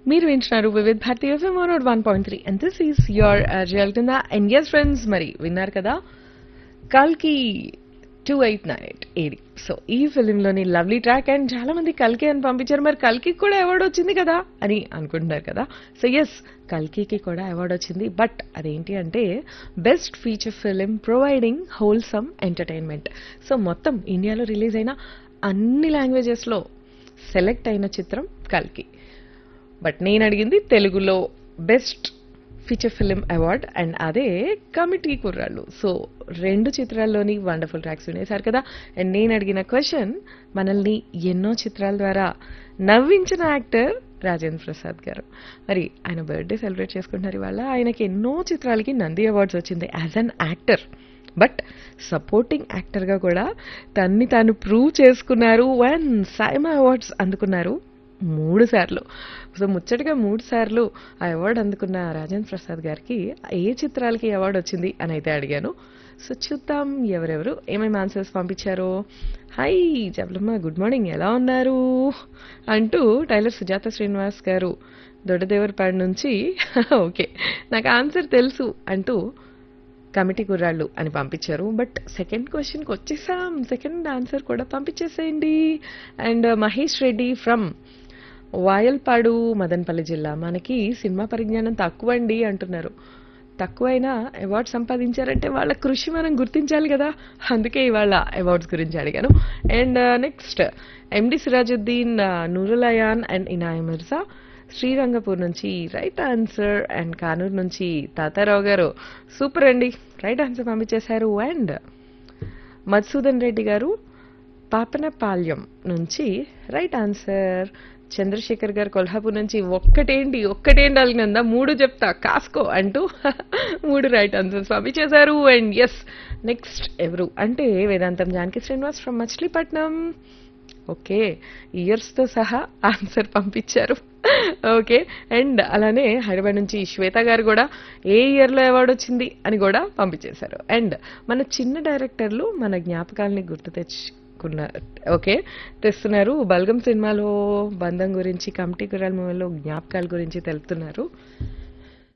మీరు వింటున్నారు Vividh Bharati F M one one point three and this is your result and yes friends మరి విన్నారు కదా కల్కి two eight nine eight A D so ఈ ఫిలింలోని లవ్లీ ట్రాక్ అండ్ చాలా మంది కల్కి అని పంపించారు మరి కల్కి కూడా అవార్డు వచ్చింది కదా అని అనుకుంటున్నారు కదా సో ఎస్ కల్కికి కూడా అవార్డు వచ్చింది బట్ అదేంటి అంటే best feature film providing wholesome entertainment so మొత్తం ఇండియాలో రిలీజ్ అయిన అన్ని లాంగ్వేజెస్లో సెలెక్ట్ అయిన చిత్రం కల్కి బట్ నేను అడిగింది తెలుగులో best feature film award and అదే కమిటీ కుర్రాళ్ళు సో రెండు చిత్రాల్లోని వండర్ఫుల్ ట్రాక్స్ వినేశారు కదా అండ్ నేను అడిగిన క్వశ్చన్ మనల్ని ఎన్నో చిత్రాల ద్వారా నవ్వించిన యాక్టర్ రాజేంద్ర ప్రసాద్ గారు మరి ఆయన బర్త్డే సెలబ్రేట్ చేసుకుంటున్నారు ఇవాళ ఆయనకి ఎన్నో చిత్రాలకి నంది అవార్డ్స్ వచ్చింది as an actor but supporting యాక్టర్గా కూడా తన్ని తాను ప్రూవ్ చేసుకున్నారు అండ్ సైమా అవార్డ్స్ అందుకున్నారు మూడు సార్లు సో ముచ్చటగా మూడు సార్లు ఆ అవార్డు అందుకున్న రాజేంద్ర ప్రసాద్ గారికి ఏ చిత్రాలకి అవార్డు వచ్చింది అని అయితే అడిగాను సో చూద్దాం ఎవరెవరు ఏమేమి ఆన్సర్స్ పంపించారో హాయ్ జబలమ్మ గుడ్ మార్నింగ్ ఎలా ఉన్నారు అంటూ టైలర్ సుజాత శ్రీనివాస్ గారు దొడ్డదేవరపాడు నుంచి ఓకే నాకు ఆన్సర్ తెలుసు అంటూ కమిటీ కుర్రాళ్ళు అని పంపించారు బట్ సెకండ్ క్వశ్చన్కి వచ్చేసాం సెకండ్ ఆన్సర్ కూడా పంపించేసేయండి అండ్ మహేష్ రెడ్డి ఫ్రమ్ వాయల్పాడు మదనపల్లి జిల్లా మనకి సినిమా పరిజ్ఞానం తక్కువ అండి అంటున్నారు తక్కువైనా అవార్డు సంపాదించారంటే వాళ్ళ కృషి మనం గుర్తించాలి కదా అందుకే ఇవాళ అవార్డ్స్ గురించి అడిగాను and next MD Sirajuddin Nurulayan and Inaya Mirza Srirangapur నుంచి రైట్ ఆన్సర్ అండ్ కానూరు నుంచి తాతారావు గారు సూపర్ అండి రైట్ ఆన్సర్ పంపించేశారు అండ్ మధుసూదన్ రెడ్డి గారు పాపనపాల్యం నుంచి రైట్ ఆన్సర్ చంద్రశేఖర్ గారు కొల్హాపూర్ నుంచి ఒక్కటేంటి ఒక్కటేంటి అలిగినందా మూడు చెప్తా కాసుకో అంటూ మూడు రైట్ ఆన్సర్స్ పంపించేశారు అండ్ ఎస్ నెక్స్ట్ ఎవరు అంటే వేదాంతం జానకి శ్రీనివాస్ ఫ్రమ్ మచిలీపట్నం ఓకే ఇయర్స్తో సహా ఆన్సర్ పంపించారు ఓకే అండ్ అలానే హైదరాబాద్ నుంచి శ్వేత గారు కూడా ఏ ఇయర్లో అవార్డు వచ్చింది అని కూడా పంపించేశారు అండ్ మన చిన్న డైరెక్టర్లు మన జ్ఞాపకాలని గుర్తు తెచ్చుకున్నారు ఓకే తెస్తున్నారు బల్గం సినిమాలో బంధం గురించి కమిటీ గురాల మూవీలో జ్ఞాపకాల గురించి తెలుపుతున్నారు